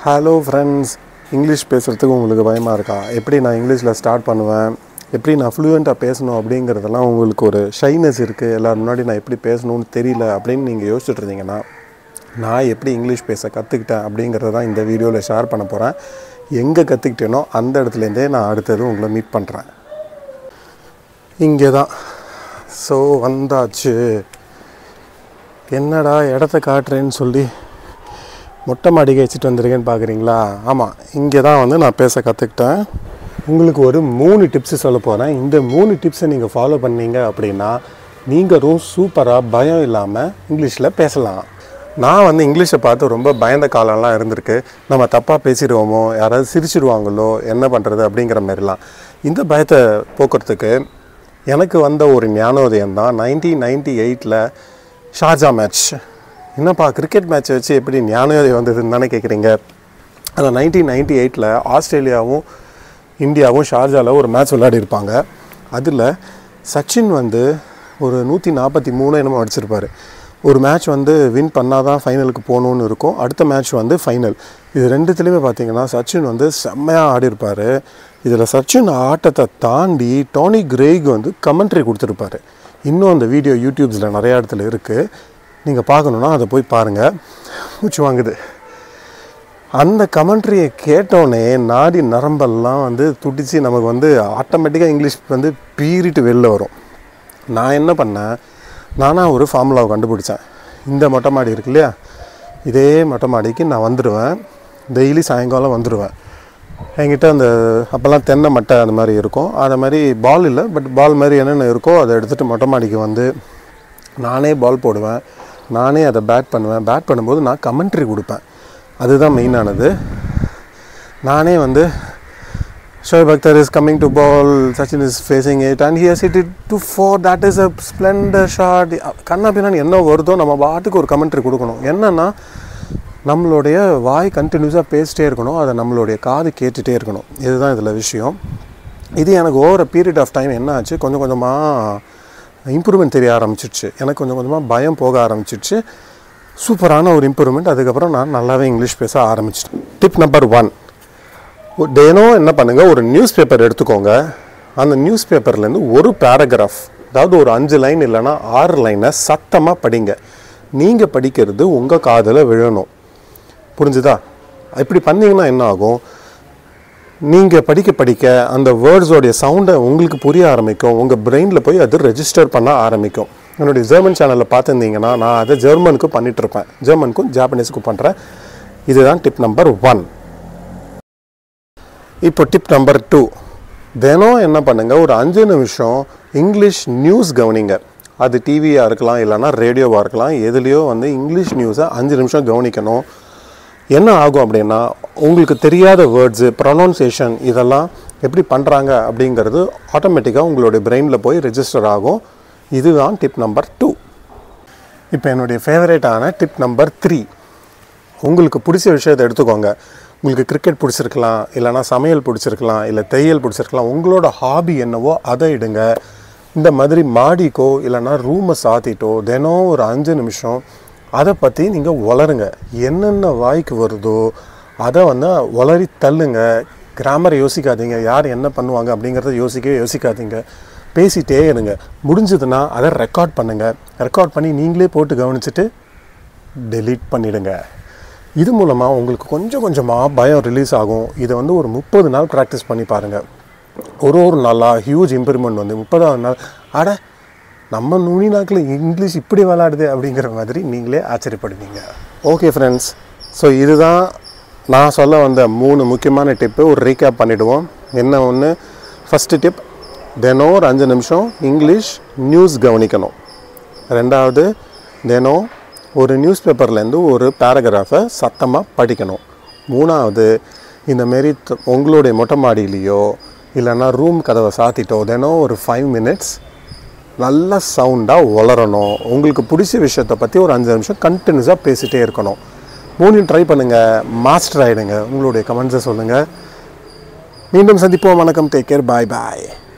hello friends English பேசுகிறதுக்கு உங்களுக்கு பயமாக இருக்கா எப்படி நான் இங்கிலீஷில் ஸ்டார்ட் பண்ணுவேன் எப்படி நான் ஃப்ளூயண்ட்டாக பேசணும் அப்படிங்கிறதெல்லாம் உங்களுக்கு ஒரு ஷைனஸ் இருக்குது எல்லோரும் முன்னாடி நான் எப்படி பேசணும்னு தெரியல அப்படின்னு நீங்கள் யோசிச்சுட்டு இருந்தீங்கன்னா நான் எப்படி இங்கிலீஷ் பேச கற்றுக்கிட்டேன் அப்படிங்கிறத தான் இந்த வீடியோவில் ஷேர் பண்ண போகிறேன் எங்கே கற்றுக்கிட்டேனோ அந்த இடத்துலேருந்தே நான் அடுத்தது உங்களை மீட் பண்ணுறேன் இங்கே தான் ஸோ வந்தாச்சு என்னடா இடத்த காட்டுறேன்னு சொல்லி மொட்டை மாடிக்கு வச்சுட்டு வந்திருக்கேன்னு பார்க்குறீங்களா ஆமாம் இங்கே தான் வந்து நான் பேச கற்றுக்கிட்டேன் உங்களுக்கு ஒரு மூணு டிப்ஸு சொல்ல போகிறேன் இந்த மூணு டிப்ஸை நீங்கள் ஃபாலோ பண்ணீங்க அப்படின்னா நீங்களும் சூப்பராக பயம் இல்லாமல் இங்கிலீஷில் பேசலாம் நான் வந்து இங்கிலீஷை பார்த்து ரொம்ப பயந்த காலம்லாம் இருந்திருக்கு நம்ம தப்பாக பேசிடுவோமோ யாராவது சிரிச்சிடுவாங்களோ என்ன பண்ணுறது அப்படிங்கிற மாதிரிலாம் இந்த பயத்தை போக்குறதுக்கு எனக்கு வந்த ஒரு ஞானோதயம் தான் நைன்டீன் நைன்டி எயிட்டில் ஷார்ஜா மேட்ச் என்னப்பா கிரிக்கெட் மேட்ச்சை வச்சு எப்படி ஞானோதயம் வந்ததுன்னு தானே கேட்குறீங்க அந்த நைன்டீன் நைன்டி எயிட்டில் ஆஸ்திரேலியாவும் இந்தியாவும் ஷார்ஜாவில் ஒரு மேட்ச் விளையாடிருப்பாங்க அதில் சச்சின் வந்து ஒரு நூற்றி நாற்பத்தி மூணு என்னமோ அடிச்சிருப்பாரு ஒரு மேட்ச் வந்து வின் பண்ணால் தான் ஃபைனலுக்கு போகணுன்னு இருக்கும் அடுத்த மேட்ச் வந்து ஃபைனல் இது ரெண்டுத்துலேயுமே பார்த்தீங்கன்னா சச்சின் வந்து செம்மையாக ஆடிருப்பார் இதில் சச்சின் ஆட்டத்தை தாண்டி டோனி கிரேக் வந்து கமெண்ட்ரி கொடுத்துருப்பாரு இன்னும் அந்த வீடியோ யூடியூப்ஸில் நிறையா இடத்துல இருக்குது நீங்கள் பார்க்கணுன்னா அதை போய் பாருங்கள் மூச்சு வாங்குது அந்த கமெண்ட்ரியை கேட்டோடனே நாடி நரம்பெல்லாம் வந்து துடிச்சு நமக்கு வந்து ஆட்டோமேட்டிக்காக இங்கிலீஷ் வந்து பீறிட்டு வெளில வரும் நான் என்ன பண்ணேன் நானாக ஒரு ஃபார்முலாவை கண்டுபிடிச்சேன் இந்த மொட்டை மாடி இருக்கு இல்லையா இதே மொட்டை மாடிக்கு நான் வந்துடுவேன் டெய்லி சாயங்காலம் வந்துடுவேன் என்கிட்ட அந்த அப்போல்லாம் தென்னை மட்டை அந்த மாதிரி இருக்கும் அது மாதிரி பால் இல்லை பட் பால் மாதிரி என்னென்ன இருக்கோ அதை எடுத்துகிட்டு மொட்டை மாடிக்கு வந்து நானே பால் போடுவேன் நானே அதை பேட் பண்ணுவேன் பேட் பண்ணும்போது நான் கமெண்ட்ரி கொடுப்பேன் அதுதான் மெயினானது நானே வந்து Shoaib Akhtar is coming to bowl Sachin is facing it and here's it it to four that is a splendour shot கண்ணா பின்னாடி என்ன வருதோ நம்ம பாட்டுக்கு ஒரு கமெண்ட்ரி கொடுக்கணும் என்னென்னா நம்மளுடைய வாய் கண்டினியூஸாக பேசிட்டே இருக்கணும் அதை நம்மளுடைய காது கேட்டுகிட்டே இருக்கணும் இதுதான் இதில் விஷயம் இது எனக்கு ஓவர பீரியட் ஆஃப் டைம் என்ன ஆச்சு கொஞ்சம் கொஞ்சமாக இம்ப்ரூவ்மெண்ட் தெரிய ஆரம்பிச்சிடுச்சு எனக்கு கொஞ்சம் கொஞ்சமாக பயம் போக ஆரம்பிச்சிடுச்சு சூப்பரான ஒரு இம்ப்ரூவ்மெண்ட் அதுக்கப்புறம் நான் நல்லாவே இங்கிலீஷ் பேச ஆரம்பிச்சிட்டேன் டிப் நம்பர் ஒன் தினம் என்ன பண்ணுங்கள் ஒரு நியூஸ் பேப்பர் எடுத்துக்கோங்க அந்த நியூஸ் பேப்பர்லேருந்து ஒரு பேராகிராஃப் அதாவது ஒரு அஞ்சு லைன் இல்லைன்னா ஆறு லைனை சத்தமாக படிங்க நீங்கள் படிக்கிறது உங்கள் காதில் விழணும் புரிஞ்சுதா இப்படி பண்ணிங்கன்னா என்ன ஆகும் நீங்கள் படிக்க படிக்க அந்த வேர்ட்ஸோடைய சவுண்டை உங்களுக்கு புரிய ஆரம்பிக்கும் உங்கள் பிரெயினில் போய் அது ரெஜிஸ்டர் பண்ண ஆரம்பிக்கும் என்னுடைய ஜெர்மன் சேனலில் பார்த்துருந்தீங்கன்னா நான் அதை ஜெர்மனுக்கும் பண்ணிகிட்ருப்பேன் ஜெர்மனுக்கும் ஜாப்பனீஸுக்கும் பண்ணுறேன் இதுதான் டிப் நம்பர் ஒன் இப்போ டிப் நம்பர் டூ தினம் என்ன பண்ணுங்கள் ஒரு அஞ்சு நிமிஷம் இங்கிலீஷ் நியூஸ் கவனிங்க அது டிவியாக இருக்கலாம் இல்லைனா ரேடியோவாக இருக்கலாம் எதுலேயோ வந்து இங்கிலீஷ் நியூஸை அஞ்சு நிமிஷம் கவனிக்கணும் என்ன ஆகும் அப்படின்னா உங்களுக்கு தெரியாத வேர்ட்ஸு ப்ரொனவுன்சியேஷன் இதெல்லாம் எப்படி பண்ணுறாங்க அப்படிங்கிறது ஆட்டோமேட்டிக்காக உங்களுடைய பிரெயினில் போய் ரெஜிஸ்டர் ஆகும் இதுதான் டிப் நம்பர் டூ இப்போ என்னுடைய ஃபேவரேட்டான டிப் நம்பர் த்ரீ உங்களுக்கு பிடிச்ச விஷயத்தை எடுத்துக்கோங்க உங்களுக்கு கிரிக்கெட் பிடிச்சிருக்கலாம் இல்லைனா சமையல் பிடிச்சிருக்கலாம் இல்லை தையல் பிடிச்சிருக்கலாம் உங்களோட ஹாபி என்னவோ அதை இடுங்க இந்த மாதிரி மாடிக்கோ இல்லைனா ரூமை சாத்திட்டோ தினம் ஒரு அஞ்சு நிமிஷம் அதை பற்றி நீங்கள் வளருங்க என்னென்ன வாய்க்கு வருதோ அதை வந்து வளரி தள்ளுங்க கிராமரை யோசிக்காதீங்க யார் என்ன பண்ணுவாங்க அப்படிங்கிறத யோசிக்கவே யோசிக்காதீங்க பேசிகிட்டே இருங்க முடிஞ்சதுன்னா அதை ரெக்கார்ட் பண்ணுங்கள் ரெக்கார்ட் பண்ணி நீங்களே போட்டு கவனிச்சுட்டு டெலீட் பண்ணிவிடுங்க இது மூலமாக உங்களுக்கு கொஞ்சம் கொஞ்சமாக பயம் ரிலீஸ் ஆகும் இதை வந்து ஒரு முப்பது நாள் ப்ராக்டிஸ் பண்ணி பாருங்கள் ஒரு ஒரு நாளாக ஹியூஜ் இம்ப்ரூவ்மெண்ட் வந்து முப்பதாவது நாள் அட நம்ம நுனி நாக்கில் இங்கிலீஷ் இப்படி விளாடுது அப்படிங்கிற மாதிரி நீங்களே ஆச்சரியப்படுவீங்க ஓகே ஃப்ரெண்ட்ஸ் ஸோ இதுதான் நான் சொல்ல வந்த மூணு முக்கியமான டிப்பு ஒரு ரீகேப் பண்ணிவிடுவோம் என்ன ஒன்று ஃபஸ்ட்டு டிப் தினம் ஒரு அஞ்சு நிமிஷம் இங்கிலீஷ் நியூஸ் கவனிக்கணும் ரெண்டாவது தினம் ஒரு நியூஸ் பேப்பர்லேருந்து ஒரு பேராகிராஃபை சத்தமாக படிக்கணும் மூணாவது இந்தமாரி உங்களுடைய மொட்டை மாடியிலையோ இல்லைன்னா ரூம் கதவை சாத்திட்டோ தினம் ஒரு ஃபைவ் மினிட்ஸ் நல்ல சவுண்டாக வளரணும் உங்களுக்கு பிடிச்ச விஷயத்தை பற்றி ஒரு அஞ்சு நிமிஷம் கண்டினியூஸாக பேசிகிட்டே இருக்கணும் மூணையும் ட்ரை பண்ணுங்கள் மாஸ்டர் ஆகிடுங்க உங்களுடைய கமெண்ட்ஸை சொல்லுங்கள் மீண்டும் சந்திப்போம் வணக்கம் டேக் கேர் பாய் பாய்